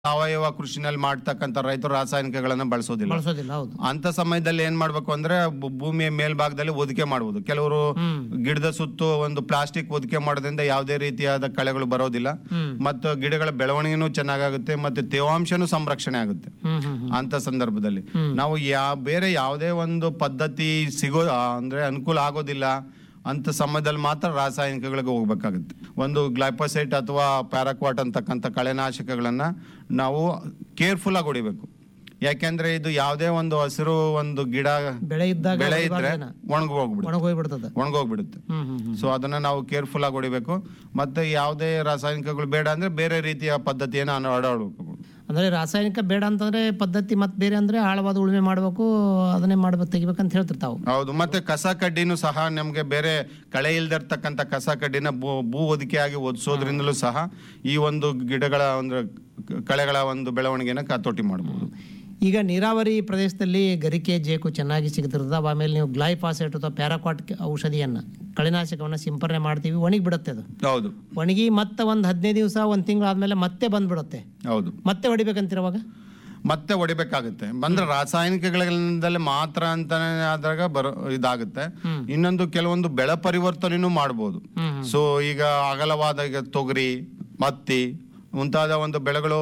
ಸಾವಯವ ಕೃಷಿನಲ್ಲಿ ಮಾಡ್ತಕ್ಕಂಥ ರೈತರು ರಾಸಾಯನಿಕಗಳನ್ನ ಬಳಸೋದಿಲ್ಲ ಬಳಸೋದಿಲ್ಲ ಹೌದು ಅಂತ ಸಮಯದಲ್ಲಿ ಏನ್ ಮಾಡ್ಬೇಕು ಅಂದ್ರೆ ಭೂ- ಭೂಮಿಯ ಮೇಲ್ಭಾಗದಲ್ಲಿ ಒದಿಕೆ ಮಾಡಬಹುದು ಕೆಲವರು ಗಿಡದ ಸುತ್ತು ಒಂದು ಪ್ಲಾಸ್ಟಿಕ್ ಒದಿಕೆ ಮಾಡೋದ್ರಿಂದ ಯಾವುದೇ ರೀತಿಯಾದ ಕಳೆಗಳು ಬರೋದಿಲ್ಲ ಮತ್ತು ಗಿಡಗಳ ಬೆಳವಣಿಗೆನೂ ಚೆನ್ನಾಗಾಗುತ್ತೆ ಮತ್ತೆ ತೇವಾಂಶನೂ ಸಂರಕ್ಷಣೆ ಆಗುತ್ತೆ ಹ್ಮ್ ಹ್ಮ್ ಹ್ಮ್. ಅಂತ ಸಂದರ್ಭದಲ್ಲಿ ನಾವು ಯಾ ಬೇರೆ ಯಾವುದೇ ಒಂದು ಪದ್ಧತಿ ಸಿಗೋ ಆ, ಅಂದ್ರೆ ಅನುಕೂಲ ಆಗೋದಿಲ್ಲ ಅಂತ ಸಮಯದಲ್ಲಿ ಮಾತ್ರ ರಾಸಾಯನಿಕಗಳಿಗೆ ಹೋಗ್ಬೇಕಾಗುತ್ತೆ ಒಂದು ಗ್ಲೈಪೋಸೈಟ್ ಅಥವಾ ಪ್ಯಾರಾಕ್ವಾಟ್ ಅಂತಕ್ಕಂಥ ಕಳೆನಾಶಕಗಳನ್ನ ನಾವು ಕೇರ್ಫುಲ್ ಆಗಿ ಹೊಡಿಬೇಕು ಯಾಕೆಂದ್ರೆ ಇದು ಯಾವುದೇ ಒಂದು ಹಸಿರು ಒಂದು ಗಿಡ ಬೆಳೆ ಇದ್ದಾಗ ಬೆಳೆ ಇದ್ರೆ ಹೊಡಿಬಾರ್ದೇನ? ಒಣಗೋಗ್ಬಿಡುತ್ತೆ ಒಣಗೋಗ್ಬಿಡ್ತದ ಒಣಗೋಗ್ಬಿಡುತ್ತೆ ಹ್ಮ್ ಹ್ಮ್ ಹ್ಮ್ ಸೊ ಅದನ್ನ ನಾವು ಕೇರ್ಫುಲ್ ಆಗಿ ಹೊಡಿಬೇಕು ಮತ್ತೆ ಯಾವುದೇ ರಾಸಾಯನಿಕಗಳು ಬೇಡ ಅಂದ್ರೆ ಬೇರೆ ರೀತಿಯ ಪದ್ಧತಿಯನ್ನು ಅನ- ಅಳವಡಿಸ್ಬೇಕು ಅಂದ್ರೆ ರಾಸಾಯನಿಕ ಬೇಡ ಅಂತಂದ್ರೆ ಪದ್ಧತಿ ಮತ್ತೆ ಬೇರೆ ಅಂದ್ರೆ ಆಳವಾದ ಉಳುಮೆ ಮಾಡ್ಬೇಕು ಅದನ್ನೇ ಮಾಡ್ಬೇಕು ತೆಗಿಬೇಕಂತ ಹೇಳ್ತಿರ್ತಾವು ಹೌದು ಮತ್ತೆ ಕಸ ಕಡ್ಡಿನೂ ಸಹ ನಮ್ಗೆ ಬೇರೆ ಕಳೆ ಇಲ್ದಿರ್ತಕ್ಕಂಥ ಕಸ ಕಡ್ಡಿನ ಭೂ ಭೂ ಒದಿಕೆಯಾಗಿ ಒದಿಸೋದ್ರಿಂದಲೂ ಸಹ ಈ ಒಂದು ಗಿಡಗಳ ಒಂದು ಕಳೆಗಳ ಒಂದು ಬೆಳವಣಿಗೆನ ಹತೋಟಿ ಮಾಡಬಹುದು ಈಗ ನೀರಾವರಿ ಪ್ರದೇಶದಲ್ಲಿ ಗರಿಕೆ ಜೇಕು ಚೆನ್ನಾಗಿ ಸಿಗ್ತಿರ್ತದೆ ಆಮೇಲೆ ನೀವು ಗ್ಲೈಫಾಸೇಟ್ ಅಥವಾ ಪ್ಯಾರಾಕ್ವಾಟ್ ಔಷಧಿಯನ್ನ ಕಳೆನಾಶಕವನ್ನ ಸಿಂಪರಣೆ ಮಾಡ್ತೀವಿ ಒಣಗಿ ಬಿಡುತ್ತೆ ಅದು ಹೌದು ಒಣಗಿ ಮತ್ತೆ ಒಂದು ಹದಿನೈದು ದಿವಸ ಒಂದು ತಿಂಗಳು ಆದ್ಮೇಲೆ ಮತ್ತೆ ಬಂದ್ಬಿಡುತ್ತೆ ಹೌದು ಮತ್ತೆ ಹೊಡಿಬೇಕಂತೀರವಾಗ ಮತ್ತೆ ಹೊಡಿಬೇಕಾಗುತ್ತೆ ಬಂದ್ರೆ ರಾಸಾಯನಿಕಗಳಿಂದಲೇ ಮಾತ್ರ ಅಂತಾನೆ ಆದಾಗ ಬರೋ ಇದಾಗುತ್ತೆ ಇನ್ನೊಂದು ಕೆಲವೊಂದು ಬೆಳೆ ಪರಿವರ್ತನೆನೂ ಮಾಡ್ಬೋದು ಸೊ ಈಗ ಅಗಲವಾದ ಈಗ ತೊಗರಿ ಹತ್ತಿ ಮುಂತಾದ ಒಂದು ಬೆಳೆಗಳು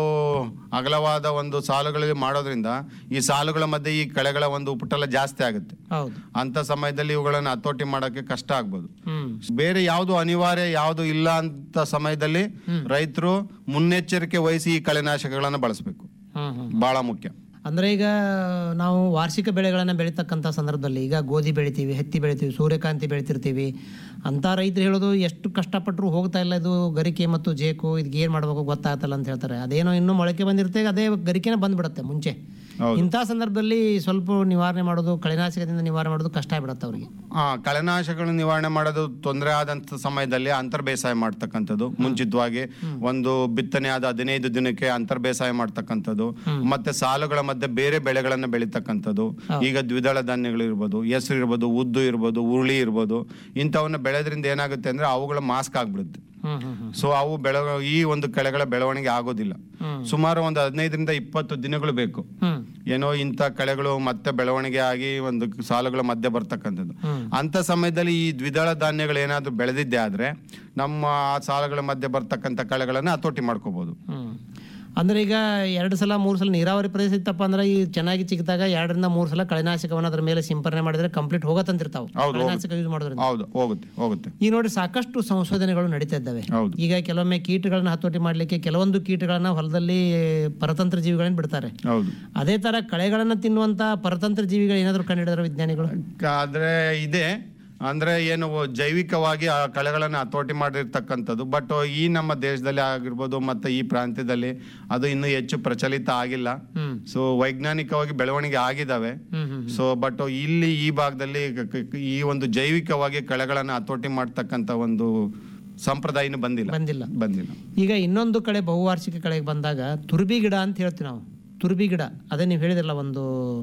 ಅಗಲವಾದ ಒಂದು ಸಾಲುಗಳಲ್ಲಿ ಮಾಡೋದ್ರಿಂದ ಈ ಸಾಲುಗಳ ಮಧ್ಯೆ ಈ ಕಳೆಗಳ ಒಂದು ಉಪಟಳ ಜಾಸ್ತಿ ಆಗುತ್ತೆ ಹೌದು ಅಂತ ಸಮಯದಲ್ಲಿ ಇವುಗಳನ್ನು ಹತೋಟಿ ಮಾಡೋಕ್ಕೆ ಕಷ್ಟ ಆಗ್ಬೋದು ಹ್ಮ್ ಬೇರೆ ಯಾವುದು ಅನಿವಾರ್ಯ ಯಾವುದು ಇಲ್ಲ ಅಂತ ಸಮಯದಲ್ಲಿ ರೈತರು ಮುನ್ನೆಚ್ಚರಿಕೆ ವಹಿಸಿ ಈ ಕಳೆನಾಶಕಗಳನ್ನು ಬಳಸಬೇಕು ಹ್ಮ್ ಹ್ಮ್ ಬಹಳ ಮುಖ್ಯ ಅಂದ್ರೆ ಈಗ ನಾವು ವಾರ್ಷಿಕ ಬೆಳೆಗಳನ್ನ ಬೆಳೀತಕ್ಕಂಥ ಸಂದರ್ಭದಲ್ಲಿ ಈಗ ಗೋಧಿ ಬೆಳಿತೀವಿ ಹತ್ತಿ ಬೆಳಿತೀವಿ ಸೂರ್ಯಕಾಂತಿ ಬೆಳಿತಿರ್ತೀವಿ ಅಂತ ರೈತರು ಹೇಳೋದು ಎಷ್ಟು ಕಷ್ಟಪಟ್ಟರು ಹೋಗ್ತಾ ಇಲ್ಲ ಇದು ಗರಿಕೆ ಮತ್ತು ಜೇಕು ಇದಕ್ಕೆ ಏನು ಮಾಡಬೇಕು ಗೊತ್ತಾಗ್ತಲ್ಲ ಅಂತ ಹೇಳ್ತಾರೆ ಅದೇನೋ ಇನ್ನೂ ಮೊಳಕೆ ಬಂದಿರುತ್ತೆ ಅದೇ ಗರಿಕೆನೇ ಬಂದ್ಬಿಡುತ್ತೆ ಮುಂಚೆ ಇಂಥ ಸಂದರ್ಭದಲ್ಲಿ ಸ್ವಲ್ಪ ನಿವಾರಣೆ ಮಾಡೋದು ಕಳೆನಾಶಕದಿಂದ ನಿವಾರಣೆ ಮಾಡೋದು ಕಷ್ಟ ಆಗ್ಬಿಡುತ್ತೆ ಅವರಿಗೆ ಆ ಕಳೆನಾಶಕಗಳನ್ನು ನಿವಾರಣೆ ಮಾಡೋದು ತೊಂದರೆ ಆದಂತ ಸಮಯದಲ್ಲಿ ಅಂತರ್ ಬೇಸಾಯ ಮಾಡ್ತಕ್ಕಂಥದ್ದು ಮುಂಚಿತವಾಗಿ ಒಂದು ಬಿತ್ತನೆ ಆದ ಹದಿನೈದು ದಿನಕ್ಕೆ ಅಂತರ್ ಬೇಸಾಯ ಮಾಡ್ತಕ್ಕಂಥದ್ದು ಮತ್ತೆ ಸಾಲುಗಳ ಮಧ್ಯೆ ಬೇರೆ ಬೆಳೆಗಳನ್ನ ಬೆಳೀತಕ್ಕಂಥದ್ದು ಈಗ ದ್ವಿದಳ ಧಾನ್ಯಗಳು ಇರ್ಬೋದು ಹೆಸರು ಇರ್ಬೋದು ಉದ್ದು ಇರ್ಬೋದು ಉರುಳಿ ಇರ್ಬೋದು ಇಂಥವನ್ನ ಬೆಳೆದ್ರಿಂದ ಏನಾಗುತ್ತೆ ಅಂದ್ರೆ ಅವುಗಳ ಮಾಸ್ಕ್ ಆಗ್ಬಿಡುತ್ತೆ ಹ್ಮ್ ಹ್ಮ್ ಹ್ಮ್ ಸೊ ಅವು ಬೆಳ ಈ ಒಂದು ಕಳೆಗಳ ಬೆಳವಣಿಗೆ ಆಗೋದಿಲ್ಲ ಸುಮಾರು ಒಂದು ಹದಿನೈದರಿಂದ ಇಪ್ಪತ್ತು ದಿನಗಳು ಬೇಕು ಹ್ಮ್ ಏನೋ ಇಂಥ ಕಳೆಗಳು ಮತ್ತೆ ಬೆಳವಣಿಗೆ ಆಗಿ ಒಂದು ಸಾಲುಗಳ ಮಧ್ಯೆ ಬರ್ತಕ್ಕಂಥದ್ದು ಅಂತ ಸಮಯದಲ್ಲಿ ಈ ದ್ವಿದಳ ಧಾನ್ಯಗಳು ಏನಾದ್ರು ಬೆಳೆದಿದ್ದೆ ಆದ್ರೆ ನಮ್ಮ ಆ ಸಾಲುಗಳ ಮಧ್ಯೆ ಬರ್ತಕ್ಕಂಥ ಕಳೆಗಳನ್ನ ಹತೋಟಿ ಮಾಡ್ಕೋಬಹುದು ಹ್ಮ್. ಅಂದ್ರೆ ಈಗ ಎರಡು ಸಲ ಮೂರು ಸಲ ನೀರಾವರಿ ಪ್ರದೇಶ ಇತ್ತಪ್ಪ ಅಂದ್ರೆ ಈ ಚೆನ್ನಾಗಿ ಚಿಕ್ಕಿದಾಗ ಎರಡರಿಂದ ಮೂರು ಸಲ ಕಳೆನಾಶಕವನ್ನ ಅದ್ರ ಮೇಲೆ ಸಿಂಪರಣೆ ಮಾಡಿದ್ರೆ ಕಂಪ್ಲೀಟ್ ಹೋಗತ್ತಂತಿರ್ತಾವ ಹೌದು, ಕಳೆನಾಶಕ ಯೂಸ್ ಮಾಡೋದ್ರಿಂದ ಹೌದು ಹೋಗುತ್ತೆ ಹೋಗುತ್ತೆ ಈಗ ನೋಡಿ ಸಾಕಷ್ಟು ಸಂಶೋಧನೆಗಳು ನಡೀತಾ ಇದ್ದಾವೆ ಹೌದು. ಈಗ ಕೆಲವೊಮ್ಮೆ ಕೀಟಗಳನ್ನ ಹತೋಟಿ ಮಾಡ್ಲಿಕ್ಕೆ ಕೆಲವೊಂದು ಕೀಟಗಳನ್ನ ಹೊಲದಲ್ಲಿ ಪರತಂತ್ರ ಜೀವಿಗಳನ್ನ ಬಿಡ್ತಾರೆ ಹೌದು ಅದೇ ತರ ಕಳೆಗಳನ್ನ ತಿನ್ನುವಂತ ಪರತಂತ್ರ ಜೀವಿಗಳು ಏನಾದ್ರು ಕಂಡಿಡಿದಾರೆ ವಿಜ್ಞಾನಿಗಳು ಕ- ಆದ್ರೆ ಇದೆ ಅಂದ್ರೆ ಏನು ಜೈವಿಕವಾಗಿ ಆ ಕಳೆಗಳನ್ನ ಹತೋಟಿ ಮಾಡಿರ್ತಕ್ಕಂಥದ್ದು ಬಟ್ ಈ ನಮ್ಮ ದೇಶದಲ್ಲಿ ಆಗಿರ್ಬೋದು ಮತ್ತೆ ಈ ಪ್ರಾಂತ್ಯದಲ್ಲಿ ಅದು ಇನ್ನೂ ಹೆಚ್ಚು ಪ್ರಚಲಿತ ಆಗಿಲ್ಲ ಹ್ಮ್. ಸೊ ವೈಜ್ಞಾನಿಕವಾಗಿ ಬೆಳವಣಿಗೆ ಆಗಿದಾವೆ ಹ್ಮ್ ಹ್ಮ್ ಸೊ ಬಟ್ ಇಲ್ಲಿ ಈ ಭಾಗದಲ್ಲಿ ಕ- ಕ- ಈ ಒಂದು ಜೈವಿಕವಾಗಿ ಕಳೆಗಳನ್ನ ಹತೋಟಿ ಮಾಡ್ತಕ್ಕಂಥ ಒಂದು ಸಂಪ್ರದಾಯನೂ ಬಂದಿಲ್ಲ ಬಂದಿಲ್ಲ ಬಂದಿಲ್ಲ ಈಗ ಇನ್ನೊಂದು ಕಡೆ ಬಹುವಾರ್ಷಿಕ ಕಳೆಗೆ ಬಂದಾಗ ತುರ್ಬಿ ಗಿಡ ಅಂತ ಹೇಳ್ತೀವಿ ನಾವು ತುರ್ಬಿ ಗಿಡ ಅದೇ ನೀವು ಹೇಳಿದ್ರಲ್ಲ ಒಂದು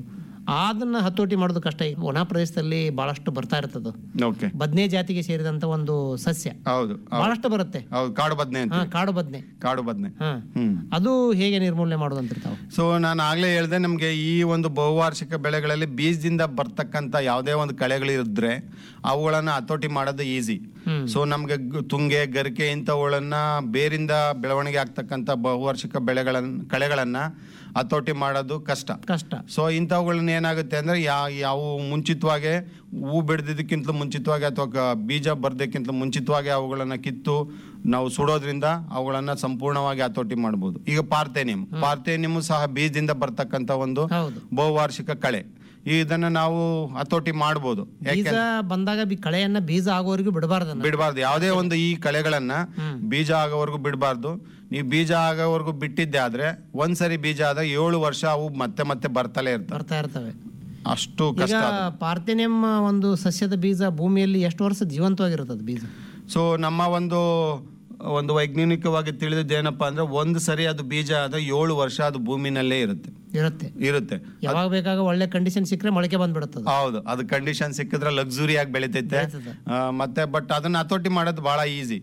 ಅದನ್ನ ಹತೋಟಿ ಮಾಡೋದು ಕಷ್ಟ ಈಗ ಒಣ ಪ್ರದೇಶದಲ್ಲಿ ಬಹಳಷ್ಟು ಬರ್ತಾ ಇರ್ತದೆ ಓಕೆ ಬದ್ನೆ ಜಾತಿಗೆ ಸೇರಿದಂತ ಒಂದು ಸಸ್ಯ ಹೌದು ಬಹಳಷ್ಟು ಬರುತ್ತೆ ಹೌದು ಕಾಡು ಬದ್ನೆ ಅಂತ ಹಾ ಕಾಡು ಬದ್ನೆ ಕಾಡು ಬದ್ನೆ ಹಾ ಹ್ಮ್ ಅದು ಹೇಗೆ ನಿರ್ಮೂಲನೆ ಮಾಡೋದಂತಿರ್ತಾವೆ ಸೊ ನಾನು ಆಗ್ಲೇ ಹೇಳ್ದೆ ನಮಗೆ ಈ ಒಂದು ಬಹುವಾರ್ಷಿಕ ಬೆಳೆಗಳಲ್ಲಿ ಬೀಜದಿಂದ ಬರ್ತಕ್ಕಂಥ ಯಾವುದೇ ಒಂದು ಕಳೆಗಳಿದ್ರೆ ಅವುಗಳನ್ನ ಹತೋಟಿ ಮಾಡೋದು ಈಸಿ ಹ್ಮ್. ಸೊ ನಮ್ಗೆ ಗ್- ತುಂಗೆ ಗರಿಕೆ ಇಂಥವುಗಳನ್ನ ಬೇರಿಂದ ಬೆಳವಣಿಗೆ ಆಗ್ತಕ್ಕಂಥ ಬಹುವಾರ್ಷಿಕ ಬೆಳೆಗಳನ್ನ ಕಳೆಗಳನ್ನ ಹತೋಟಿ ಮಾಡೋದು ಕಷ್ಟ ಕಷ್ಟ ಸೊ ಇಂಥವುಗಳನ್ನ ಏನಾಗುತ್ತೆ ಅಂದ್ರೆ ಯಾ ಯಾವ ಮುಂಚಿತವಾಗಿ ಹೂ ಬಿಡ್ದಿದ್ದಕ್ಕಿಂತಲೂ ಮುಂಚಿತವಾಗಿ ಅಥವಾ ಕ- ಬೀಜ ಬರ್ದಕ್ಕಿಂತ ಮುಂಚಿತವಾಗಿ ಅವುಗಳನ್ನ ಕಿತ್ತು ನಾವು ಸುಡೋದ್ರಿಂದ ಅವುಗಳನ್ನ ಸಂಪೂರ್ಣವಾಗಿ ಹತೋಟಿ ಮಾಡ್ಬೋದು ಈಗ ಪಾರ್ಥೇನಿಯಂ ಪಾರ್ಥೇನಿಯಂ ಸಹ ಬೀಜದಿಂದ ಬರ್ತಕ್ಕಂಥ ಒಂದು ಹೌದು ಬಹುವಾರ್ಷಿಕ ಕಳೆ ಇದನ್ನ ನಾವು ಹತೋಟಿ ಮಾಡ್ಬೋದು ಬೀಜ ಬಂದಾಗ ಬಿ- ಕಳೆಯನ್ನ ಬೀಜ ಆಗೋವರೆಗೂ ಬಿಡಬಾರ್ದನ್ನ ಬಿಡಬಾರ್ದು ಯಾವುದೇ ಒಂದು ಈ ಕಳೆಗಳನ್ನ ಬೀಜ ಆಗೋವರೆಗೂ ಬಿಡಬಾರ್ದು ನೀವು ಬೀಜ ಆಗೋವರೆಗೂ ಬಿಟ್ಟಿದ್ದೆ ಆದ್ರೆ ಒಂದ್ಸರಿ ಬೀಜ ಆದ ಏಳು ವರ್ಷ ಅವು ಮತ್ತೆ ಮತ್ತೆ ಬರ್ತಲೇ ಇರ್ತವೆ ಬರ್ತಾ ಇರ್ತವೆ ಅಷ್ಟು ಈಗ ಕಷ್ಟ ಪಾರ್ಥೆನಿಯಂ ಒಂದು ಸಸ್ಯದ ಬೀಜ ಭೂಮಿಯಲ್ಲಿ ಎಷ್ಟು ವರ್ಷ ಜೀವಂತವಾಗಿರುತ್ತದೆ ಬೀಜ ಸೊ ನಮ್ಮ ಒಂದು ಒಂದು ವೈಜ್ಞಾನಿಕವಾಗಿ ತಿಳಿದಿದ್ದು ಏನಪ್ಪಾ ಅಂದ್ರೆ ಒಂದು ಸರಿ ಅದು ಬೀಜ ಆದ ಏಳು ವರ್ಷ ಅದು ಭೂಮಿನಲ್ಲೇ ಇರುತ್ತೆ ಇರುತ್ತೆ ಇರುತ್ತೆ ಯಾವಾಗ ಬೇಕಾಗ ಒಳ್ಳೆ ಕಂಡೀಷನ್ ಸಿಕ್ಕರೆ ಮೊಳಕೆ ಬಂದ್ಬಿಡುತ್ತದೆ ಹೌದು ಅದು ಕಂಡೀಷನ್ ಸಿಕ್ಕಿದ್ರೆ ಲಕ್ಸುರಿ ಆಗಿ ಬೆಳಿತೈತೆ ಬೆಳಿತದೆ. ಆ, ಮತ್ತೆ ಬಟ್ ಅದನ್ನ ಹತೋಟಿ ಮಾಡೋದು ಬಹಳ ಈಸಿ ಹ್ಮ್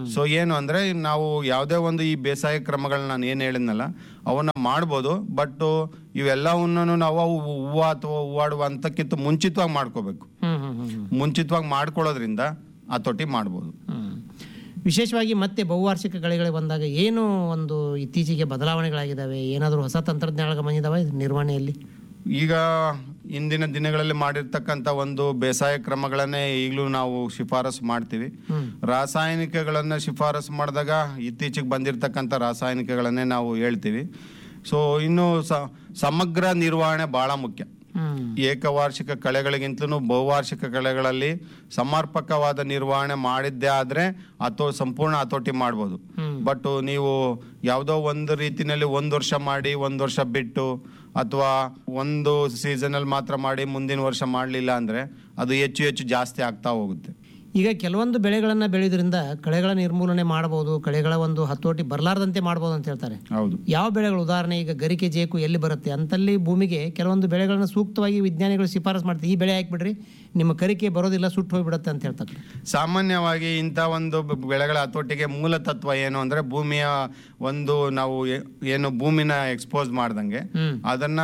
ಸೊ ಏನು ಅಂದ್ರೆ ನಾವು ಯಾವುದೇ ಒಂದು ಈ ಬೇಸಾಯ ಕ್ರಮಗಳನ್ನ ನಾನು ಏನು ಹೇಳಿದ್ನಲ್ಲ ಅವನ್ನ ಮಾಡ್ಬೋದು ಬಟ್ ಇವೆಲ್ಲವನ್ನೂ ನಾವು ಅವು ಹೂವು ಅಥವಾ ಹೂವಾಡುವ ಹಂತಕ್ಕಿಂತ ಮುಂಚಿತವಾಗಿ ಮಾಡ್ಕೋಬೇಕು ಹ್ಮ್ ಹ್ಮ್ ಹ್ಮ್ ಹ್ಮ್ ಮುಂಚಿತವಾಗಿ ಮಾಡ್ಕೊಳ್ಳೋದ್ರಿಂದ ಹತೋಟಿ ಮಾಡ್ಬೋದು ಹ್ಮ್. ವಿಶೇಷವಾಗಿ ಮತ್ತೆ ಬಹುವಾರ್ಷಿಕ ಕಳೆಗಳಿಗೆ ಬಂದಾಗ ಏನು ಒಂದು ಇತ್ತೀಚೆಗೆ ಬದಲಾವಣೆಗಳಾಗಿದ್ದಾವೆ ಏನಾದರೂ ಹೊಸ ತಂತ್ರಜ್ಞಾನಗಳು ಬಂದಿದ್ದಾವೆ ನಿರ್ವಹಣೆಯಲ್ಲಿ ಈಗ ಇಂದಿನ ದಿನಗಳಲ್ಲಿ ಮಾಡಿರ್ತಕ್ಕಂಥ ಒಂದು ಬೇಸಾಯ ಕ್ರಮಗಳನ್ನೇ ಈಗಲೂ ನಾವು ಶಿಫಾರಸು ಮಾಡ್ತೀವಿ ಹ್ಮ್. ರಾಸಾಯನಿಕಗಳನ್ನ ಶಿಫಾರಸು ಮಾಡಿದಾಗ ಇತ್ತೀಚೆಗೆ ಬಂದಿರತಕ್ಕಂಥ ರಾಸಾಯನಿಕಗಳನ್ನೇ ನಾವು ಹೇಳ್ತೀವಿ ಸೊ ಇನ್ನು ಸ- ಸಮಗ್ರ ನಿರ್ವಹಣೆ ಬಹಳ ಮುಖ್ಯ ಹ್ಮ್ ಏಕವಾರ್ಷಿಕ ಕಳೆಗಳಿಗಿಂತಲೂ ಬಹುವಾರ್ಷಿಕ ಕಳೆಗಳಲ್ಲಿ ಸಮರ್ಪಕವಾದ ನಿರ್ವಹಣೆ ಮಾಡಿದ್ದೇ ಆದ್ರೆ ಅಥೋ ಸಂಪೂರ್ಣ ಹತೋಟಿ ಮಾಡ್ಬೋದು ಹ್ಮ್. ಬಟ್ ನೀವು ಯಾವುದೋ ಒಂದು ರೀತಿನಲ್ಲಿ ಒಂದು ವರ್ಷ ಮಾಡಿ ಒಂದು ವರ್ಷ ಬಿಟ್ಟು ಅಥವಾ ಒಂದು ಸೀಸನಲ್ಲಿ ಮಾತ್ರ ಮಾಡಿ ಮುಂದಿನ ವರ್ಷ ಮಾಡಲಿಲ್ಲ ಅಂದ್ರೆ ಅದು ಹೆಚ್ಚು ಹೆಚ್ಚು ಜಾಸ್ತಿ ಆಗ್ತಾ ಹೋಗುತ್ತೆ ಈಗ ಕೆಲವೊಂದು ಬೆಳೆಗಳನ್ನು ಬೆಳೆಯೋದ್ರಿಂದ ಕಳೆಗಳ ನಿರ್ಮೂಲನೆ ಮಾಡಬಹುದು ಕಳೆಗಳ ಒಂದು ಹತೋಟಿ ಬರಲಾರ್ದಂತೆ ಮಾಡಬಹುದು ಅಂತ ಹೇಳ್ತಾರೆ ಹೌದು ಯಾವ ಬೆಳೆಗಳು ಉದಾಹರಣೆ ಈಗ ಗರಿಕೆ ಜೇಕು ಎಲ್ಲಿ ಬರುತ್ತೆ ಅಂತಲ್ಲಿ ಭೂಮಿಗೆ ಕೆಲವೊಂದು ಬೆಳೆಗಳನ್ನ ಸೂಕ್ತವಾಗಿ ವಿಜ್ಞಾನಿಗಳು ಶಿಫಾರಸು ಮಾಡ್ತಾರೆ ಈ ಬೆಳೆ ಹಾಕ್ಬಿಡ್ರಿ ನಿಮ್ಮ ಕರಿಕೆ ಬರೋದಿಲ್ಲ ಸುಟ್ಟು ಹೋಗ್ಬಿಡುತ್ತೆ ಅಂತ ಹೇಳ್ತಾರೆ ಸಾಮಾನ್ಯವಾಗಿ ಇಂಥ ಒಂದು ಬ- ಬೆಳೆಗಳ ಹತೋಟಿಗೆ ಮೂಲ ತತ್ವ ಏನು ಅಂದ್ರೆ ಭೂಮಿಯ ಒಂದು ನಾವು ಏ- ಏನು ಭೂಮಿನ ಎಕ್ಸ್ಪೋಸ್ ಮಾಡ್ದಂಗೆ ಹ್ಮ್ ಅದನ್ನ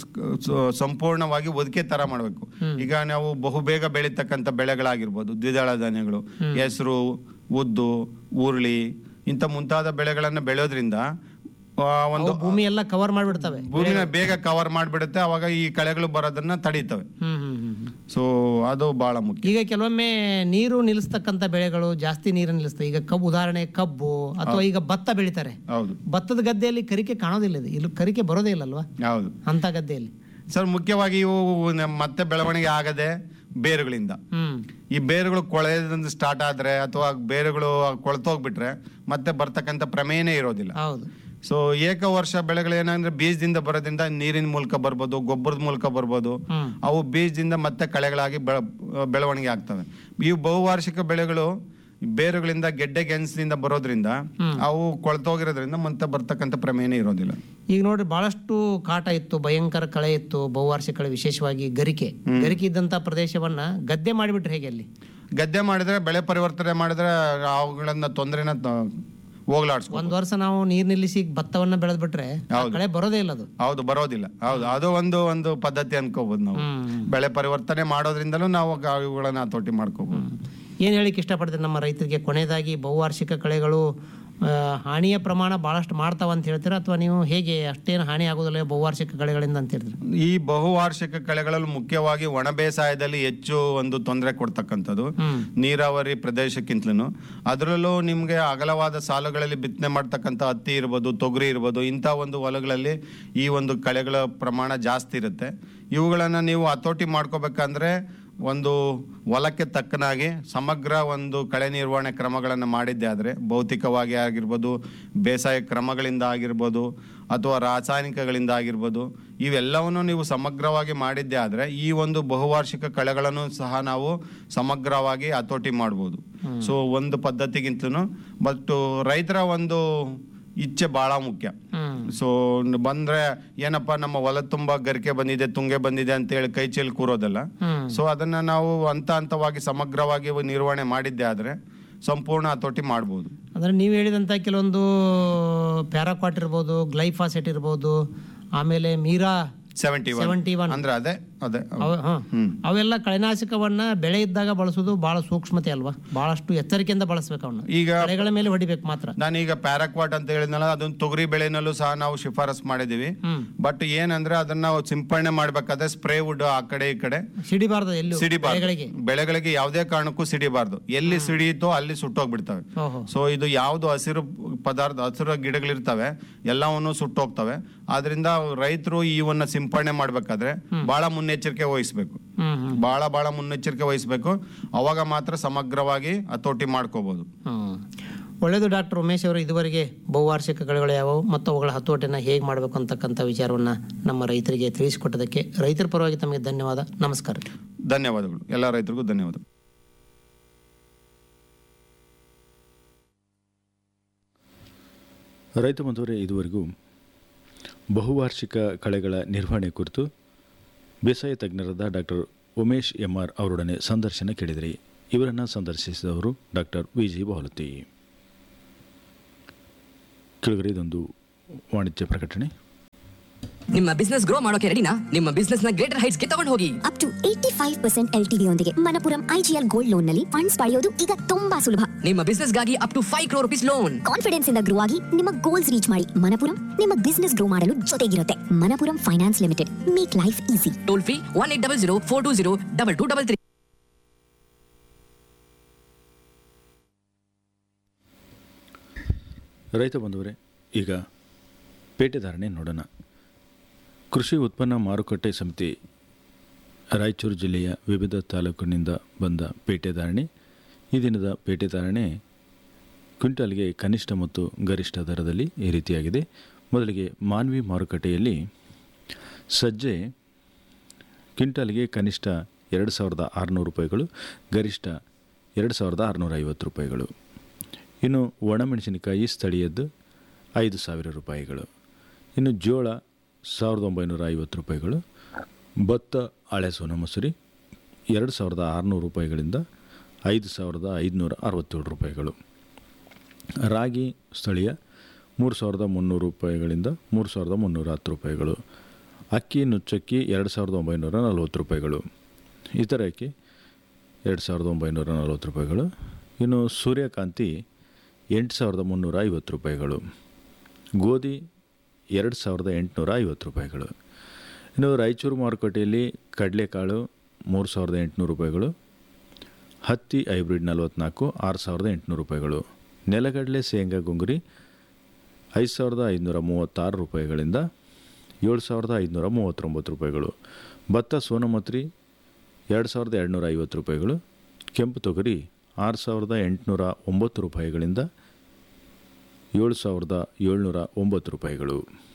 ಸ- ಸಂಪೂರ್ಣವಾಗಿ ಒದಕೆ ತರ ಮಾಡಬೇಕು ಈಗ ನಾವು ಬಹುಬೇಗ ಬೆಳೀತಕ್ಕಂಥ ಬೆಳೆಗಳಾಗಿರ್ಬೋದು ದ್ವಿದಳ ಧಾನ್ಯಗಳು ಹೆಸರು ಉದ್ದು ಉರುಳಿ ಇಂಥ ಮುಂತಾದ ಬೆಳೆಗಳನ್ನು ಬೆಳೆಯೋದ್ರಿಂದ ಆ, ಒಂದು ಅವು ಭೂಮಿ ಎಲ್ಲ ಕವರ್ ಮಾಡಿಬಿಡ್ತವೆ ಭೂಮಿನ ಬೇಗ ಕವರ್ ಮಾಡಿಬಿಡುತ್ತೆ ಅವಾಗ ಈ ಕಳೆಗಳು ಬರೋದನ್ನ ತಡೀತವೆ ಹ್ಮ್ ಹ್ಮ್ ಹ್ಮ್ ಹ್ಮ್. ಸೊ ಅದು ಬಹಳ ಮುಖ್ಯ ಈಗ ಕೆಲವೊಮ್ಮೆ ನೀರು ನಿಲ್ಲಿಸ್ತಕ್ಕಂಥ ಬೆಳೆಗಳು ಜಾಸ್ತಿ ನೀರು ನಿಲ್ಲಿಸ್ತವೆ ಈಗ ಕಬ್ಬು ಉದಾಹರಣೆ ಕಬ್ಬು ಅಥವಾ ಈಗ ಭತ್ತ ಬೆಳಿತಾರೆ ಹೌದು ಭತ್ತದ ಗದ್ದೆಯಲ್ಲಿ ಕರಿಕೆ ಕಾಣೋದಿಲ್ಲ ಇದು ಇಲ್ಲಿ ಕರಿಕೆ ಬರೋದೇ ಇಲ್ಲಲ್ವಾ ಹೌದು ಅಂತ ಗದ್ದೆಯಲ್ಲಿ ಸರ್ ಮುಖ್ಯವಾಗಿ ಇವು ನಮ್ಮ ಮತ್ತೆ ಬೆಳವಣಿಗೆ ಆಗದೆ ಬೇರುಗಳಿಂದ ಹ್ಮ್ ಈ ಬೇರುಗಳು ಕೊಳೆಯೋದ್ರಿಂದ ಸ್ಟಾರ್ಟ್ ಆದ್ರೆ ಅಥವಾ ಬೇರುಗಳು ಕೊಳ್ತೋಗ್ಬಿಟ್ರೆ ಮತ್ತೆ ಬರ್ತಕ್ಕಂಥ ಪ್ರಮೇಯನೇ ಇರೋದಿಲ್ಲ ಹೌದು ಸೊ ಏಕ ವರ್ಷ ಬೆಳೆಗಳು ಏನಂದ್ರೆ ಬೀಜದಿಂದ ಬರೋದ್ರಿಂದ ನೀರಿನ ಮೂಲಕ ಬರ್ಬೋದು ಗೊಬ್ಬರದ ಮೂಲಕ ಬರ್ಬೋದು ಹ್ಮ್ ಅವು ಬೀಜದಿಂದ ಮತ್ತೆ ಕಳೆಗಳಾಗಿ ಬೆಳ- ಬೆಳವಣಿಗೆ ಆಗ್ತವೆ ಇವು ಬಹುವಾರ್ಷಿಕ ಬೆಳೆಗಳು ಬೇರುಗಳಿಂದ ಗೆಡ್ಡೆ ಗೆಣಸಿನಿಂದ ಬರೋದ್ರಿಂದ ಅವು ಕೊಳ್ತೋಗಿರೋದ್ರಿಂದ ಮತ್ತೆ ಬರ್ತಕ್ಕಂಥ ಪ್ರಮೇಯನೇ ಇರೋದಿಲ್ಲ ಈಗ ನೋಡ್ರಿ ಬಹಳಷ್ಟು ಕಾಟ ಇತ್ತು ಭಯಂಕರ ಕಳೆ ಇತ್ತು ಬಹುವಾರ್ಷಿಕ ಕಳೆ ವಿಶೇಷವಾಗಿ ಗರಿಕೆ ಗರಿಕೆ ಇದ್ದಂತ ಪ್ರದೇಶವನ್ನ ಗದ್ದೆ ಮಾಡಿಬಿಟ್ರೆ ಹೇಗೆ ಅಲ್ಲಿ ಗದ್ದೆ ಮಾಡಿದ್ರೆ ಬೆಳೆ ಪರಿವರ್ತನೆ ಮಾಡಿದ್ರೆ ಅವುಗಳನ್ನ ತೊಂದರೆನ ಹೋಗ್ಲಾಡ್ಸ್ಕೊ ಒಂದ್ ವರ್ಷ ನಾವು ನೀರ್ ನಿಲ್ಲಿಸಿ ಭತ್ತವನ್ನ ಬೆಳೆದ್ಬಿಟ್ರೆ ಆ ಕಳೆ ಬರೋದೇ ಇಲ್ಲ ಅದು ಹೌದು ಬರೋದಿಲ್ಲ ಹೌದು ಅದು ಒಂದು ಒಂದು ಪದ್ಧತಿ ಅನ್ಕೋಬಹುದು ನಾವು ಹ್ಮ್ ಬೆಳೆ ಪರಿವರ್ತನೆ ಮಾಡೋದ್ರಿಂದಲೂ ನಾವು ಗ- ಇವುಗಳನ್ನ ಹತೋಟಿ ಮಾಡ್ಕೋಬಹುದು ಏನ್ ಹೇಳಿಕ್ ಇಷ್ಟಪಡ್ತೀರಿ ನಮ್ಮ ರೈತರಿಗೆ ಕೊನೆಯದಾಗಿ ಬಹುವಾರ್ಷಿಕ ಕಳೆಗಳು ಆ, ಹಾನಿಯ ಪ್ರಮಾಣ ಬಹಳಷ್ಟು ಮಾಡ್ತಾವ ಅಂತ ಹೇಳ್ತೀರಾ ಅಥವಾ ನೀವು ಹೇಗೆ ಅಷ್ಟೇನು ಹಾನಿ ಆಗೋದಿಲ್ಲ ಬಹುವಾರ್ಷಿಕ ಕಳೆಗಳಿಂದ ಅಂತ ಹೇಳ್ತೀರಿ ಈ ಬಹುವಾರ್ಷಿಕ ಕಳೆಗಳಲ್ಲಿ ಮುಖ್ಯವಾಗಿ ಒಣ ಬೇಸಾಯದಲ್ಲಿ ಹೆಚ್ಚು ಒಂದು ತೊಂದರೆ ಕೊಡ್ತಕ್ಕಂಥದ್ದು ಹ್ಮ್ ನೀರಾವರಿ ಪ್ರದೇಶಕ್ಕಿಂತಲೂ ಅದರಲ್ಲೂ ನಿಮಗೆ ಅಗಲವಾದ ಸಾಲುಗಳಲ್ಲಿ ಬಿತ್ತನೆ ಮಾಡ್ತಕ್ಕಂಥ ಹತ್ತಿ ಇರ್ಬೋದು ತೊಗರಿ ಇರ್ಬೋದು ಇಂಥ ಒಂದು ಹೊಲಗಳಲ್ಲಿ ಈ ಒಂದು ಕಳೆಗಳ ಪ್ರಮಾಣ ಜಾಸ್ತಿ ಇರುತ್ತೆ ಇವುಗಳನ್ನು ನೀವು ಹತೋಟಿ ಮಾಡ್ಕೋಬೇಕಂದ್ರೆ ಒಂದು ಹೊಲಕ್ಕೆ ತಕ್ಕನಾಗಿ ಸಮಗ್ರ ಒಂದು ಕಳೆ ನಿರ್ವಹಣೆ ಕ್ರಮಗಳನ್ನು ಮಾಡಿದ್ದೆ ಆದರೆ ಭೌತಿಕವಾಗಿ ಆಗಿರ್ಬೋದು ಬೇಸಾಯ ಕ್ರಮಗಳಿಂದ ಆಗಿರ್ಬೋದು ಅಥವಾ ರಾಸಾಯನಿಕಗಳಿಂದ ಆಗಿರ್ಬೋದು ಇವೆಲ್ಲವನ್ನು ನೀವು ಸಮಗ್ರವಾಗಿ ಮಾಡಿದ್ದೆ ಆದರೆ ಈ ಒಂದು ಬಹುವಾರ್ಷಿಕ ಕಳೆಗಳನ್ನು ಸಹ ನಾವು ಸಮಗ್ರವಾಗಿ ಹತೋಟಿ ಮಾಡ್ಬೋದು ಸೊ ಒಂದು ಪದ್ಧತಿಗಿಂತಲೂ ಬಟ್ ರೈತರ ಒಂದು ಇಚ್ಛೆ ಬಹಳ ಮುಖ್ಯ ಹ್ಮ್ ಸೊ ಬಂದ್ರೆ ಏನಪ್ಪ ನಮ್ಮ ಹೊಲ ತುಂಬಾ ಗರಿಕೆ ಬಂದಿದೆ ತುಂಗೆ ಬಂದಿದೆ ಅಂತ ಹೇಳಿ ಕೈ ಚೀಲ್ ಕೂರೋದಲ್ಲ ಹ್ಮ್ ಸೊ ಅದನ್ನ ನಾವು ಹಂತ ಹಂತವಾಗಿ ಸಮಗ್ರವಾಗಿ ನಿರ್ವಹಣೆ ಮಾಡಿದ್ದೆ ಆದ್ರೆ ಸಂಪೂರ್ಣ ಹತೋಟಿ ಮಾಡ್ಬೋದು ಅಂದ್ರೆ ನೀವು ಹೇಳಿದಂಥ ಕೆಲವೊಂದು ಪ್ಯಾರಾಕ್ವಾಟ್ ಇರ್ಬೋದು ಗ್ಲೈಫಾಸೆಟ್ ಇರ್ಬೋದು ಆಮೇಲೆ ಮೀರಾ ಸೆವೆಂಟಿ ಸೆವೆಂಟಿ ಒನ್ ಅಂದ್ರೆ ಅದೇ ಅದೇ ಅವ ಹಾ. ಹ್ಮ್ ಅವೆಲ್ಲ ಕಳೆನಾಶಕವನ್ನ ಬೆಳೆ ಇದ್ದಾಗ ಬಳಸೋದು ಬಹಳ ಸೂಕ್ಷ್ಮತೆ ಅಲ್ವಾ ಬಹಳಷ್ಟು ಎಚ್ಚರಿಕೆಯಿಂದ ಬಳಸ್ಬೇಕು ಅವನ್ನ ಈಗ ಕಳೆಗಳ ಮೇಲೆ ಹೊಡಿಬೇಕು ಮಾತ್ರ ನಾನೀಗ ಪ್ಯಾರಾಕ್ವಾಟ್ ಅಂತ ಹೇಳಿದ್ನಲ್ಲ ಅದನ್ನ ತೊಗರಿ ಬೆಳೆನಲ್ಲೂ ಸಹ ನಾವು ಶಿಫಾರಸ್ ಮಾಡಿದೀವಿ ಹ್ಮ್ ಬಟ್ ಏನಂದ್ರೆ ಅದನ್ನ ನಾವು ಸಿಂಪಡಣೆ ಮಾಡ್ಬೇಕಾದ್ರೆ ಸ್ಪ್ರೇ ವುಡ್ ಆ ಕಡೆ ಈ ಕಡೆ ಸಿಡಿಬಾರ್ದು ಎಲ್ಲೂ ಸಿಡಿಬಾರ್ದು ಬೆಳೆಗಳಿಗೆ ಬೆಳೆಗಳಿಗೆ ಯಾವುದೇ ಕಾರಣಕ್ಕೂ ಸಿಡಿಬಾರ್ದು ಎಲ್ಲಿ ಸಿಡಿಯಿತೋ ಅಲ್ಲಿ ಸುಟ್ಟೋಗ್ಬಿಡ್ತವೆ ಓಹೋ ಸೊ ಇದು ಯಾವುದು ಹಸಿರು ಪದಾರ್ಥ ಹಸಿರು ಗಿಡಗಳಿರ್ತವೆ ಎಲ್ಲವನ್ನು ಸುಟ್ಟೋಗ್ತವೆ ಆದ್ರಿಂದ ರೈತರು ಇವನ್ನ ಸಿಂಪಡಣೆ ಮಾಡ್ಬೇಕಾದ್ರೆ ಬಹಳ ಮುನ್ನೆಚ್ಚರಿಕೆ ವಹಿಸ್ಬೇಕು ಹ್ಮ್ ಹ್ಮ್ ಬಹಳ ಬಹಳ ಮುನ್ನೆಚ್ಚರಿಕೆ ವಹಿಸ್ಬೇಕು ಅವಾಗ ಮಾತ್ರ ಸಮಗ್ರವಾಗಿ ಹತೋಟಿ ಮಾಡ್ಕೋಬಹುದು ಹ್ಮ್. ಒಳ್ಳೆಯದು ಡಾಕ್ಟರ್ ಉಮೇಶ್ ಅವರು ಇದುವರೆಗೆ ಬಹುವಾರ್ಷಿಕ ಕಳೆಗಳು ಯಾವುವು ಮತ್ತು ಅವುಗಳ ಹತೋಟಿನ ಹೇಗೆ ಮಾಡಬೇಕು ಅಂತಕ್ಕಂಥ ವಿಚಾರವನ್ನು ನಮ್ಮ ರೈತರಿಗೆ ತಿಳಿಸಿಕೊಟ್ಟದಕ್ಕೆ ರೈತರ ಪರವಾಗಿ ತಮಗೆ ಧನ್ಯವಾದ ನಮಸ್ಕಾರ ಧನ್ಯವಾದಗಳು ಎಲ್ಲ ರೈತರಿಗೂ ಧನ್ಯವಾದಗಳು ರೈತ ಬಂಧುವರೇ ಇದುವರೆಗೂ ಬಹುವಾರ್ಷಿಕ ಕಳೆಗಳ ನಿರ್ವಹಣೆ ಕುರಿತು ಬೇಸಾಯ ತಜ್ಞರಾದ ಡಾಕ್ಟರ್ ಉಮೇಶ್ ಎಂ ಆರ್ ಅವರೊಡನೆ ಸಂದರ್ಶನ ಕೇಳಿದಿರಿ ಇವರನ್ನು ಸಂದರ್ಶಿಸಿದವರು ಡಾಕ್ಟರ್ ವಿ ಜಿ ಬಾವಲತಿ ಕೆಳಗಡೆ ಇದೊಂದು ವಾಣಿಜ್ಯ ಪ್ರಕಟಣೆ ನಿಮ್ಮ ಬಿಸ್ನೆಸ್ ಗ್ರೋ ಮಾಡೋಕೆ ರೆಡಿನಾ ನಿಮ್ಮ ಬಿಸ್ನೆಸ್ ನ ಗ್ರೇಟರ್ ಹೈಟ್ಸ್ ಗೆ ತಗೊಂಡು ಹೋಗಿ up to eighty five percent L T ಯೊಂದಿಗೆ ಮನಪುರಂ ಐಜಿಎಲ್ ಗೋಲ್ಡ್ ಲೋನ್ ನಲ್ಲಿ ಫಂಡ್ಸ್ ಪಡೆಯೋದು ಈಗ ತುಂಬಾ ಸುಲಭ ನಿಮ್ಮ ಬಿಸ್ನೆಸ್ ಗಾಗಿ up to five crore rupees loan confidence ಇಂದ ಗ್ರೋ ಆಗಿ ನಿಮ್ಮ ಗೋಲ್ಸ್ ರೀಚ್ ಮಾಡಿ ಮನಪುರಂ ನಿಮ್ಮ ಬಿಸ್ನೆಸ್ ಗ್ರೋ ಮಾಡಲು ಜೊತೆಗಿರುತ್ತೆ Manappuram finance limited make life easy toll free one eight double zero four two zero double two double three ರೈತ ಬಂಧುವರೇ ಈಗ ಪೇಟೆ ಧಾರಣೆ ನೋಡೋಣ ಕೃಷಿ ಉತ್ಪನ್ನ ಮಾರುಕಟ್ಟೆ ಸಮಿತಿ ರಾಯಚೂರು ಜಿಲ್ಲೆಯ ವಿವಿಧ ತಾಲೂಕಿನಿಂದ ಬಂದ ಪೇಟೆ ಧಾರಣೆ ಈ ದಿನದ ಪೇಟೆ ಧಾರಣೆ ಕ್ವಿಂಟಾಲ್ಗೆ ಕನಿಷ್ಠ ಮತ್ತು ಗರಿಷ್ಠ ದರದಲ್ಲಿ ಈ ರೀತಿಯಾಗಿದೆ ಮೊದಲಿಗೆ ಮಾನ್ವಿ ಮಾರುಕಟ್ಟೆಯಲ್ಲಿ ಸಜ್ಜೆ ಕ್ವಿಂಟಾಲ್ಗೆ ಕನಿಷ್ಠ ಎರಡು ಸಾವಿರದ ಆರುನೂರು ರೂಪಾಯಿಗಳು ಗರಿಷ್ಠ ಎರಡು ಸಾವಿರದ ಆರುನೂರ ಐವತ್ತು ರೂಪಾಯಿಗಳು ಇನ್ನು ಒಣಮೆಣಸಿನಕಾಯಿ ಸ್ಥಳೀಯದ್ದು ಐದು ಸಾವಿರ ರೂಪಾಯಿಗಳು ಇನ್ನು ಜೋಳ ಸಾವಿರದ ಒಂಬೈನೂರ ಐವತ್ತು ರೂಪಾಯಿಗಳು ಭತ್ತ ಹಳೆ ಸೋನ ಮಸೂರಿ ಎರಡು ಸಾವಿರದ ಆರುನೂರು ರೂಪಾಯಿಗಳಿಂದ ಐದು ಸಾವಿರದ ಐದುನೂರ ಅರವತ್ತೇಳು ರೂಪಾಯಿಗಳು ರಾಗಿ ಸ್ಥಳೀಯ ಮೂರು ಸಾವಿರದ ಮುನ್ನೂರು ರೂಪಾಯಿಗಳಿಂದ ಮೂರು ಸಾವಿರದ ಮುನ್ನೂರ ಹತ್ತು ರೂಪಾಯಿಗಳು ಅಕ್ಕಿ ನುಚ್ಚಕ್ಕಿ ಎರಡು ಸಾವಿರದ ಒಂಬೈನೂರ ನಲ್ವತ್ತು ರೂಪಾಯಿಗಳು ಇತರ ಅಕ್ಕಿ ಎರಡು ಸಾವಿರದ ಒಂಬೈನೂರ ನಲ್ವತ್ತು ರೂಪಾಯಿಗಳು ಇನ್ನು ಸೂರ್ಯಕಾಂತಿ ಎಂಟು ಸಾವಿರದ ಮುನ್ನೂರ ಐವತ್ತು ರೂಪಾಯಿಗಳು ಗೋಧಿ ಎರಡು ಸಾವಿರದ ಎಂಟುನೂರ ಐವತ್ತು ರೂಪಾಯಿಗಳು ಇನ್ನು ರಾಯಚೂರು ಮಾರುಕಟ್ಟೆಯಲ್ಲಿ ಕಡಲೆಕಾಳು ಮೂರು ಸಾವಿರದ ಎಂಟುನೂರು ರೂಪಾಯಿಗಳು ಹತ್ತಿ ಹೈಬ್ರಿಡ್ ನಲವತ್ನಾಲ್ಕು ಆರು ಸಾವಿರದ ಎಂಟುನೂರು ರೂಪಾಯಿಗಳು ನೆಲಗಡಲೆ ಶೇಂಗಾ ಗುಂಗುರಿ ಐದು ಸಾವಿರದ ಐದುನೂರ ಮೂವತ್ತಾರು ರೂಪಾಯಿಗಳಿಂದ ಏಳು ಸಾವಿರದ ಐದುನೂರ ಮೂವತ್ತೊಂಬತ್ತು ರೂಪಾಯಿಗಳು ಭತ್ತ ಸೋನಮತ್ರಿ ಎರಡು ಸಾವಿರದ ಎರಡುನೂರ ಐವತ್ತು ರೂಪಾಯಿಗಳು ಕೆಂಪು ತೊಗರಿ ಆರು ಸಾವಿರದ ಎಂಟುನೂರ ಒಂಬತ್ತು ರೂಪಾಯಿಗಳಿಂದ ಏಳು ಸಾವಿರದ ಏಳ್ನೂರ ಒಂಬತ್ತು ರೂಪಾಯಿಗಳು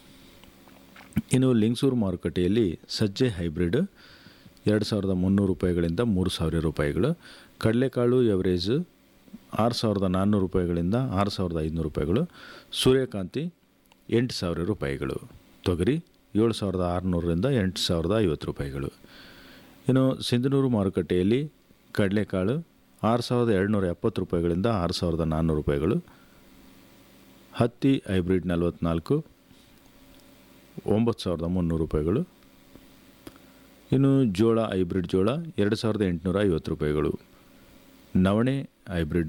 ಇನ್ನು ಲಿಂಗಸೂರು ಮಾರುಕಟ್ಟೆಯಲ್ಲಿ ಸಜ್ಜೆ ಹೈಬ್ರಿಡ್ ಎರಡು ಸಾವಿರದ ಮುನ್ನೂರು ರೂಪಾಯಿಗಳಿಂದ ಮೂರು ಸಾವಿರ ರೂಪಾಯಿಗಳು ಕಡಲೆಕಾಳು ಎವರೇಜ್ ಆರು ಸಾವಿರದ ನಾನ್ನೂರು ರೂಪಾಯಿಗಳಿಂದ ಆರು ಸಾವಿರದ ಐದುನೂರು ರೂಪಾಯಿಗಳು ಸೂರ್ಯಕಾಂತಿ ಎಂಟು ಸಾವಿರ ರೂಪಾಯಿಗಳು ತೊಗರಿ ಏಳು ಸಾವಿರದ ಆರುನೂರರಿಂದ ಎಂಟು ಸಾವಿರದ ಐವತ್ತು ರೂಪಾಯಿಗಳು ಇನ್ನು ಸಿಂಧನೂರು ಮಾರುಕಟ್ಟೆಯಲ್ಲಿ ಕಡಲೆಕಾಳು ಆರು ಸಾವಿರದ ಎರಡುನೂರ ಎಪ್ಪತ್ತು ರೂಪಾಯಿಗಳಿಂದ ಆರು ಸಾವಿರದ ನಾನ್ನೂರು ರೂಪಾಯಿಗಳು ಹತ್ತಿ ಹೈಬ್ರಿಡ್ ನಲವತ್ನಾಲ್ಕು ಒಂಬತ್ತು ಸಾವಿರದ ಮುನ್ನೂರು ರೂಪಾಯಿಗಳು ಇನ್ನು ಜೋಳ ಹೈಬ್ರಿಡ್ ಜೋಳ ಎರಡು ಸಾವಿರದ ಎಂಟುನೂರ ಐವತ್ತು ರೂಪಾಯಿಗಳು ನವಣೆ ಹೈಬ್ರಿಡ್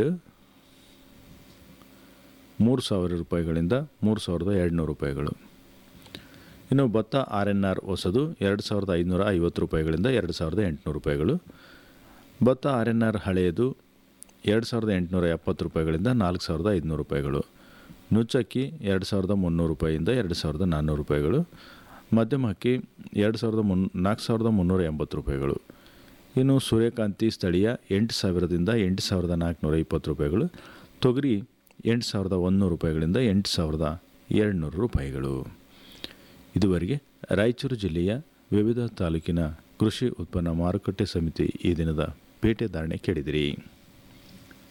ಮೂರು ಸಾವಿರ ರೂಪಾಯಿಗಳಿಂದ ಮೂರು ಸಾವಿರದ ಎರಡುನೂರು ರೂಪಾಯಿಗಳು ಇನ್ನು ಭತ್ತ ಆರ್ ಎನ್ ಆರ್ ಹೊಸದು ಎರಡು ಸಾವಿರದ ಐದುನೂರ ಐವತ್ತು ರೂಪಾಯಿಗಳಿಂದ ಎರಡು ಸಾವಿರದ ಎಂಟುನೂರು ರೂಪಾಯಿಗಳು ಭತ್ತ ಆರ್ ಎನ್ ಆರ್ ಹಳೆಯದು ಎರಡು ಸಾವಿರದ ಎಂಟುನೂರ ಎಪ್ಪತ್ತು ರೂಪಾಯಿಗಳಿಂದ ನಾಲ್ಕು ಸಾವಿರದ ಐದುನೂರು ರೂಪಾಯಿಗಳು ನುಚ್ಚಕ್ಕಿ ಎರಡು ಸಾವಿರದ ಮುನ್ನೂರು ರೂಪಾಯಿಯಿಂದ ಎರಡು ಸಾವಿರದ ನಾನ್ನೂರು ರೂಪಾಯಿಗಳು ಮಧ್ಯಮ ಅಕ್ಕಿ ಎರಡು ಸಾವಿರದ ಮುನ್ ನಾಲ್ಕು ಸಾವಿರದ ಮುನ್ನೂರ ಎಂಬತ್ತು ರೂಪಾಯಿಗಳು ಇನ್ನು ಸೂರ್ಯಕಾಂತಿ ಸ್ಥಳೀಯ ಎಂಟು ಸಾವಿರದಿಂದ ಎಂಟು ಸಾವಿರದ ನಾಲ್ಕುನೂರ ಇಪ್ಪತ್ತು ರೂಪಾಯಿಗಳು ತೊಗರಿ ಎಂಟು ಸಾವಿರದ ಒಂದುನೂರು ರೂಪಾಯಿಗಳಿಂದ ಎಂಟು ಸಾವಿರದ ಏಳ್ನೂರು ರೂಪಾಯಿಗಳು ಇದುವರೆಗೆ ರಾಯಚೂರು ಜಿಲ್ಲೆಯ ವಿವಿಧ ತಾಲೂಕಿನ ಕೃಷಿ ಉತ್ಪನ್ನ ಮಾರುಕಟ್ಟೆ ಸಮಿತಿ ಈ ದಿನದ ಪೇಟೆ ಧಾರಣೆ ಕೇಳಿದಿರಿ